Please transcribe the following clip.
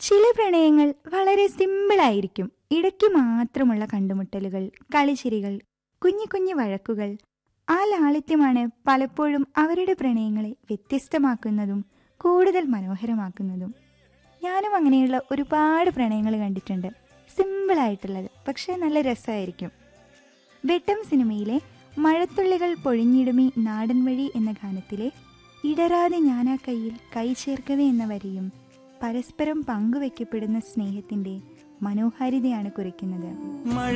ചില പ്രണയങ്ങൾ വളരെ സിമ്പിളായിരിക്കും ഇടയ്ക്ക് മാത്രമുള്ള കണ്ടുമുട്ടലുകൾ കളിച്ചിരികൾ കുഞ്ഞു കുഞ്ഞു വഴക്കുകൾ ആ ലാളിത്യമാണ് പലപ്പോഴും അവരുടെ പ്രണയങ്ങളെ വ്യത്യസ്തമാക്കുന്നതും കൂടുതൽ മനോഹരമാക്കുന്നതും ഞാനും അങ്ങനെയുള്ള ഒരുപാട് പ്രണയങ്ങൾ കണ്ടിട്ടുണ്ട് സിമ്പിളായിട്ടുള്ളത് പക്ഷേ നല്ല രസമായിരിക്കും വെട്ടം സിനിമയിലെ മഴത്തുള്ളികൾ പൊഴിഞ്ഞിടുമി നാടൻ വഴി എന്ന ഗാനത്തിലെ ഇടരാതെ ഞാനാ കയ്യിൽ കൈ ചേർക്കവേ എന്ന വരിയും പരസ്പരം പങ്കുവയ്ക്കപ്പെടുന്ന സ്നേഹത്തിന്റെ മനോഹാരിതയാണ് കുറിക്കുന്നത് മഴ